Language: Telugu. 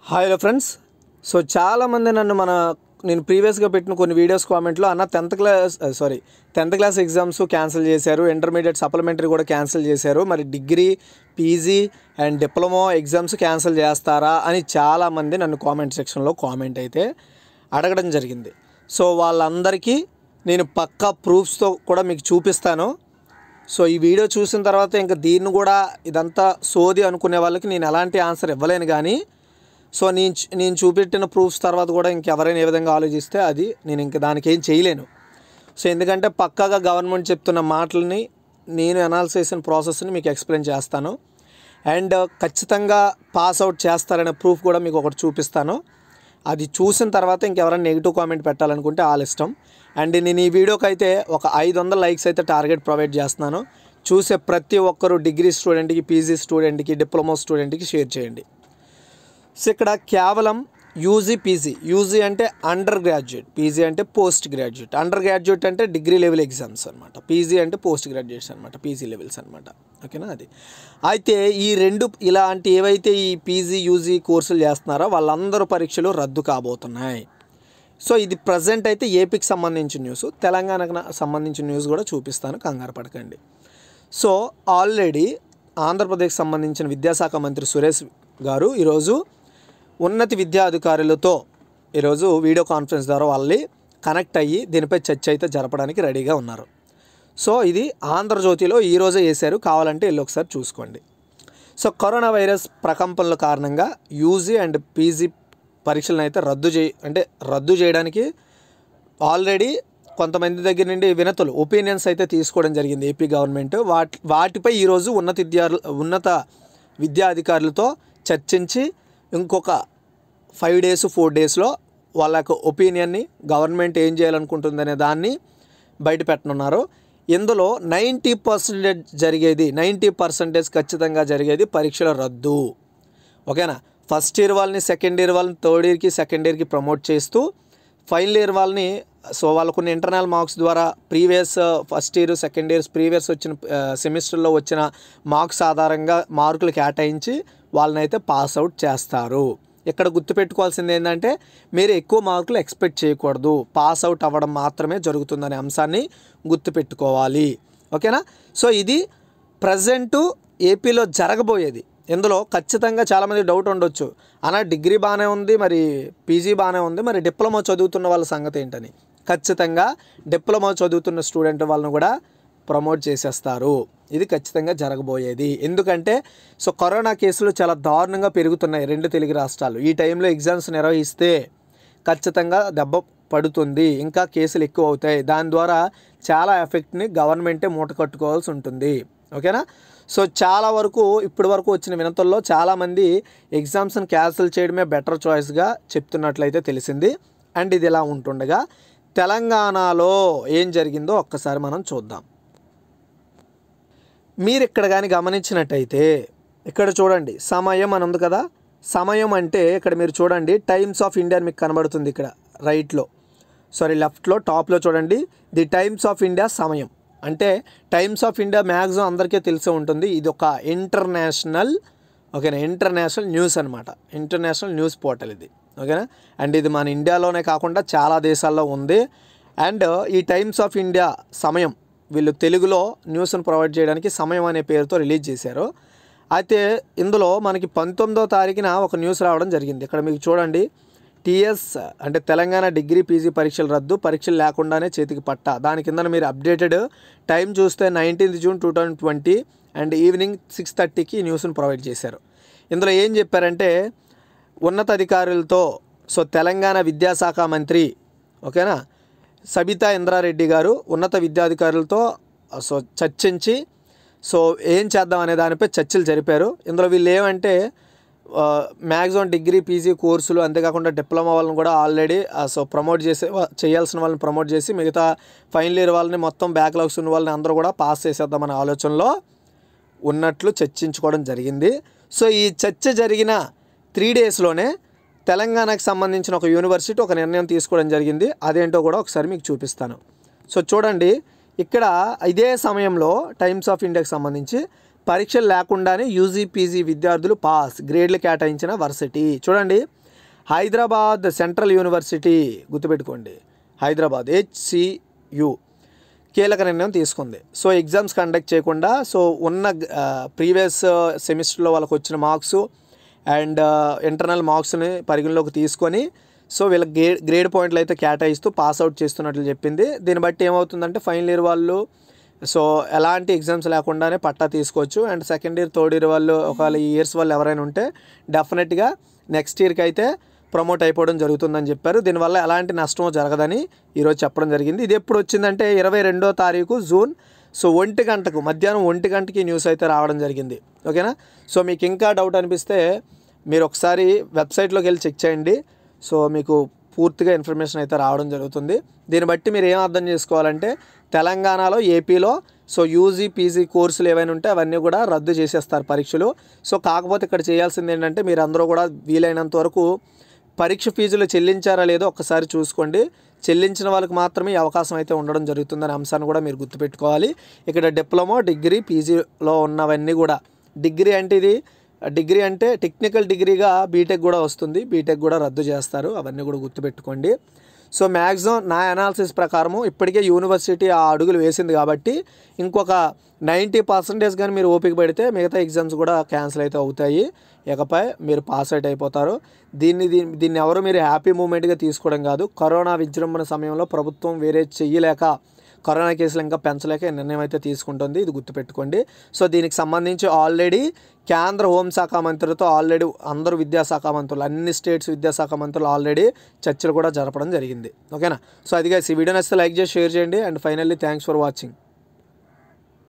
హాయ్ హలో ఫ్రెండ్స్ సో చాలామంది నన్ను మన నేను ప్రీవియస్గా పెట్టిన కొన్ని వీడియోస్ కామెంట్లో అన్న tenth class sorry tenth class exams cancel చేశారు ఇంటర్మీడియట్ సప్లిమెంటరీ కూడా క్యాన్సిల్ చేశారు మరి degree PG and diploma exams cancel చేస్తారా అని చాలామంది నన్ను కామెంట్ సెక్షన్లో కామెంట్ అయితే అడగడం జరిగింది సో వాళ్ళందరికీ నేను పక్కా ప్రూఫ్స్తో కూడా మీకు చూపిస్తాను సో ఈ వీడియో చూసిన తర్వాత ఇంకా దీన్ని కూడా ఇదంతా సోది అనుకునే వాళ్ళకి నేను ఎలాంటి ఆన్సర్ ఇవ్వలేను కానీ సో నేను చూ- నేను చూపెట్టిన ప్రూఫ్స్ తర్వాత కూడా ఇంకెవరైనా ఏ విధంగా ఆలోచిస్తే అది నేను ఇంక దానికి ఏం చేయలేను సో ఎందుకంటే పక్కాగా గవర్నమెంట్ చెప్తున్న మాటలని నేను అనాలిసిస్ చేసిన ప్రాసెస్ని మీకు ఎక్స్ప్లెయిన్ చేస్తాను అండ్ ఖచ్చితంగా పాస్ అవుట్ చేస్తారనే ప్రూఫ్ కూడా మీకు ఒకటి చూపిస్తాను అది చూసిన తర్వాత ఇంకెవరైనా నెగిటివ్ కామెంట్ పెట్టాలనుకుంటే ఆల్ ఇష్టం అండ్ నేను ఈ వీడియోకి అయితే ఒక ఐదు వందల లైక్స్ అయితే టార్గెట్ ప్రొవైడ్ చేస్తున్నాను చూసే ప్రతి ఒక్కరు డిగ్రీ స్టూడెంట్కి పీజీ స్టూడెంట్కి డిప్లొమా స్టూడెంట్కి షేర్ చేయండి సో ఇక్కడ కేవలం యూజీ పీజీ యూజీ అంటే అండర్ గ్రాడ్యుయేట్ పీజీ అంటే పోస్ట్ గ్రాడ్యుయేట్ అండర్ గ్రాడ్యుయేట్ అంటే డిగ్రీ లెవెల్ ఎగ్జామ్స్ అనమాట పీజీ అంటే పోస్ట్ గ్రాడ్యుయేట్స్ అనమాట పీజీ లెవెల్స్ అనమాట ఓకేనా అది అయితే ఈ రెండు ఇలాంటి ఏవైతే ఈ పీజీ యూజీ కోర్సులు చేస్తున్నారో వాళ్ళందరూ పరీక్షలు రద్దు కాబోతున్నాయి సో ఇది ప్రజెంట్ అయితే ఏపీకి సంబంధించిన న్యూస్ తెలంగాణకు నా- సంబంధించిన న్యూస్ కూడా చూపిస్తాను కంగారు పడకండి సో ఆల్రెడీ ఆంధ్రప్రదేశ్కి సంబంధించిన విద్యాశాఖ మంత్రి సురేష్ గారు ఈరోజు ఉన్నత విద్యా అధికారులతో ఈరోజు వీడియో కాన్ఫరెన్స్ ద్వారా వాళ్ళని కనెక్ట్ అయ్యి దీనిపై చర్చ అయితే జరపడానికి రెడీగా ఉన్నారు సో ఇది ఆంధ్రజ్యోతిలో ఈరోజే వేశారు కావాలంటే వెళ్ళి ఒకసారి చూసుకోండి సో కరోనా వైరస్ ప్రకంపనల కారణంగా యూజీ అండ్ పీజీ పరీక్షలను అయితే రద్దు చేయ అంటే రద్దు చేయడానికి ఆల్రెడీ కొంతమంది దగ్గర నుండి వినతులు ఒపీనియన్స్ అయితే తీసుకోవడం జరిగింది ఏపీ గవర్నమెంట్ వాటి వాటిపై ఈరోజు ఉన్నత విద్యా ఉన్నత విద్యా అధికారులతో చర్చించి ఇంకొక ఫైవ్ డేస్ ఫోర్ డేస్లో వాళ్ళ యొక్క ఒపీనియన్ని గవర్నమెంట్ ఏం చేయాలనుకుంటుందనే దాన్ని బయట పెట్టనున్నారు ఇందులో నైంటీ పర్సెంటేజ్ జరిగేది నైంటీ పర్సెంటేజ్ ఖచ్చితంగా జరిగేది పరీక్షల రద్దు ఓకేనా ఫస్ట్ ఇయర్ వాళ్ళని సెకండ్ ఇయర్ వాళ్ళని థర్డ్ ఇయర్కి సెకండ్ ఇయర్కి ప్రమోట్ చేస్తూ ఫైనల్ ఇయర్ వాళ్ళని సో వాళ్ళకున్న ఇంటర్నల్ మార్క్స్ ద్వారా previous first year second years previous వచ్చిన సెమిస్టర్లో వచ్చిన మార్క్స్ ఆధారంగా మార్కులు కేటాయించి వాళ్ళని అయితే పాస్ అవుట్ చేస్తారు ఇక్కడ గుర్తుపెట్టుకోవాల్సింది ఏంటంటే మీరు ఎక్కువ మార్కులు ఎక్స్పెక్ట్ చేయకూడదు పాస్ అవుట్ అవ్వడం మాత్రమే జరుగుతుందనే అంశాన్ని గుర్తుపెట్టుకోవాలి ఓకేనా సో ఇది ప్రజెంటు ఏపీలో జరగబోయేది ఇందులో ఖచ్చితంగా చాలామంది డౌట్ ఉండొచ్చు అన్న డిగ్రీ బాగానే ఉంది మరి పీజీ బాగానే ఉంది మరి డిప్లొమా చదువుతున్న వాళ్ళ సంగతి ఏంటని ఖచ్చితంగా డిప్లొమా చదువుతున్న స్టూడెంట్ వాళ్ళని కూడా ప్రమోట్ చేసేస్తారు ఇది ఖచ్చితంగా జరగబోయేది ఎందుకంటే సో కరోనా కేసులు చాలా దారుణంగా పెరుగుతున్నాయి రెండు తెలుగు రాష్ట్రాలు ఈ టైంలో ఎగ్జామ్స్ నిర్వహిస్తే ఖచ్చితంగా దెబ్బ పడుతుంది ఇంకా కేసులు ఎక్కువ అవుతాయి దాని ద్వారా చాలా ఎఫెక్ట్ని గవర్నమెంటే మూట కట్టుకోవాల్సి ఉంటుంది ఓకేనా సో చాలా వరకు ఇప్పటి వరకు వచ్చిన వినతుల్లో చాలామంది ఎగ్జామ్స్ని క్యాన్సిల్ చేయడమే బెటర్ చాయిస్గా చెప్తున్నట్లయితే తెలిసింది అండ్ ఇది ఇలా ఉంటుండగా తెలంగాణలో ఏం జరిగిందో ఒక్కసారి మనం చూద్దాం మీరు ఇక్కడ కానీ గమనించినట్టయితే ఇక్కడ చూడండి సమయం అని ఉంది కదా సమయం అంటే ఇక్కడ మీరు చూడండి టైమ్స్ ఆఫ్ ఇండియా అని మీకు కనబడుతుంది ఇక్కడ రైట్లో సారీ లెఫ్ట్లో టాప్లో చూడండి ది టైమ్స్ ఆఫ్ ఇండియా సమయం అంటే టైమ్స్ ఆఫ్ ఇండియా మ్యాక్సిమం అందరికీ తెలిసే ఉంటుంది ఇది ఒక ఇంటర్నేషనల్ ఓకేనా ఇంటర్నేషనల్ న్యూస్ అనమాట ఇంటర్నేషనల్ న్యూస్ పోర్టల్ ఇది ఓకేనా అండ్ ఇది మన ఇండియాలోనే కాకుండా చాలా దేశాల్లో ఉంది అండ్ ఈ టైమ్స్ ఆఫ్ ఇండియా సమయం వీళ్ళు తెలుగులో న్యూస్ను ప్రొవైడ్ చేయడానికి సమయం అనే పేరుతో రిలీజ్ చేశారు అయితే ఇందులో మనకి పంతొమ్మిదో తారీఖున ఒక న్యూస్ రావడం జరిగింది ఇక్కడ మీకు చూడండి టీఎస్ అంటే తెలంగాణ డిగ్రీ పీజీ పరీక్షలు రద్దు పరీక్షలు లేకుండానే చేతికి పట్ట దాని కింద మీరు అప్డేటెడ్ టైం చూస్తే nineteenth June two thousand twenty and evening six థర్టీకి న్యూస్ను ప్రొవైడ్ చేశారు ఇందులో ఏం చెప్పారంటే ఉన్నతాధికారులతో సో తెలంగాణ విద్యాశాఖ మంత్రి ఓకేనా సబితా ఇంద్రారెడ్డి గారు ఉన్నత విద్యాధికారులతో సో చర్చించి సో ఏం చేద్దాం అనే దానిపై చర్చలు జరిపారు ఇందులో వీళ్ళు ఏమంటే మ్యాక్సిమం డిగ్రీ పీజీ కోర్సులు అంతేకాకుండా డిప్లొమా వాళ్ళని కూడా ఆల్రెడీ సో ప్రమోట్ చేసే వా- చేయాల్సిన వాళ్ళని ప్రమోట్ చేసి మిగతా ఫైనల్ ఇయర్ వాళ్ళని మొత్తం బ్యాక్లాగ్స్ ఉన్న వాళ్ళని అందరూ కూడా పాస్ చేసేద్దామనే ఆలోచనలో ఉన్నట్లు చర్చించుకోవడం జరిగింది సో ఈ చర్చ జరిగిన త్రీ డేస్లోనే తెలంగాణకు సంబంధించిన ఒక యూనివర్సిటీ ఒక నిర్ణయం తీసుకోవడం జరిగింది అదేంటో కూడా ఒకసారి మీకు చూపిస్తాను సో చూడండి ఇక్కడ ఇదే సమయంలో టైమ్స్ ఆఫ్ ఇండియాకి సంబంధించి పరీక్షలు లేకుండానే యూజీ పీజీ విద్యార్థులు పాస్ గ్రేడ్లు కేటాయించిన వర్సిటీ చూడండి హైదరాబాద్ సెంట్రల్ యూనివర్సిటీ గుర్తుపెట్టుకోండి హైదరాబాద్ హెచ్సియు కీలక నిర్ణయం తీసుకుంది సో ఎగ్జామ్స్ కండక్ట్ చేయకుండా సో ఉన్న ప్రీవియస్ సెమిస్టర్లో వాళ్ళకి వచ్చిన మార్క్స్ అండ్ ఇంటర్నల్ మార్క్స్ని పరిగణలోకి తీసుకొని సో వీళ్ళకి గ్రే గ్రేడ్ పాయింట్లు అయితే కేటాయిస్తూ పాస్ అవుట్ చేస్తున్నట్లు చెప్పింది దీన్ని బట్టి ఏమవుతుందంటే ఫైనల్ ఇయర్ వాళ్ళు సో ఎలాంటి ఎగ్జామ్స్ లేకుండానే పట్టా తీసుకోవచ్చు and second year third year వాళ్ళు ఒకవేళ ఈ ఇయర్స్ వాళ్ళు ఎవరైనా ఉంటే డెఫినెట్గా నెక్స్ట్ ఇయర్కి అయితే ప్రమోట్ అయిపోవడం జరుగుతుందని చెప్పారు దీనివల్ల ఎలాంటి నష్టం జరగదని ఈరోజు చెప్పడం జరిగింది ఇది ఎప్పుడు వచ్చిందంటే ఇరవై రెండో తారీఖు జూన్ సో ఒంటి గంటకు మధ్యాహ్నం ఒంటి గంటకి న్యూస్ అయితే రావడం జరిగింది ఓకేనా సో మీకు ఇంకా డౌట్ అనిపిస్తే మీరు ఒకసారి వెబ్సైట్లోకి వెళ్ళి చెక్ చేయండి సో మీకు పూర్తిగా ఇన్ఫర్మేషన్ అయితే రావడం జరుగుతుంది దీన్ని బట్టి మీరు ఏం అర్థం చేసుకోవాలంటే తెలంగాణలో ఏపీలో సో యూజీ పీజీ కోర్సులు ఏవైనా ఉంటే అవన్నీ కూడా రద్దు చేసేస్తారు పరీక్షలు సో కాకపోతే ఇక్కడ చేయాల్సింది ఏంటంటే మీరు అందరూ కూడా వీలైనంత వరకు పరీక్ష ఫీజులు చెల్లించారా లేదో ఒక్కసారి చూసుకోండి చెల్లించిన వాళ్ళకి మాత్రమే ఈ అవకాశం అయితే ఉండడం జరుగుతుందనే అంశాన్ని కూడా మీరు గుర్తుపెట్టుకోవాలి ఇక్కడ డిప్లొమా డిగ్రీ పీజీలో ఉన్నవన్నీ కూడా డిగ్రీ అంటే ఇది డిగ్రీ అంటే టెక్నికల్ డిగ్రీగా బీటెక్ కూడా వస్తుంది బీటెక్ కూడా రద్దు చేస్తారు అవన్నీ కూడా గుర్తుపెట్టుకోండి సో మ్యాక్సిమం నా అనాలిసిస్ ప్రకారము ఇప్పటికే యూనివర్సిటీ ఆ అడుగులు వేసింది కాబట్టి ఇంకొక నైంటీ పర్సెంటేజ్ కానీ మీరు ఓపిక పెడితే మిగతా ఎగ్జామ్స్ కూడా క్యాన్సిల్ అయితే అవుతాయి ఇకపై మీరు పాస్ అవుట్ అయిపోతారు దీన్ని దీన్ని దీన్ని ఎవరు మీరు హ్యాపీ మూమెంట్గా తీసుకోవడం కాదు కరోనా విజృంభణ సమయంలో ప్రభుత్వం వేరే చెయ్యలేక కరోనా కేసులు ఇంకా పెంచలేక ఈ నిర్ణయం అయితే తీసుకుంటుంది ఇది గుర్తుపెట్టుకోండి సో దీనికి సంబంధించి ఆల్రెడీ కేంద్ర హోంశాఖ మంత్రులతో ఆల్రెడీ అందరూ విద్యాశాఖ మంత్రులు అన్ని స్టేట్స్ విద్యాశాఖ మంత్రులు ఆల్రెడీ చర్చలు కూడా జరపడం జరిగింది ఓకేనా సో అదిగా ఈ వీడియో నచ్చితే లైక్ చేసి షేర్ చేయండి and finally thanks for watching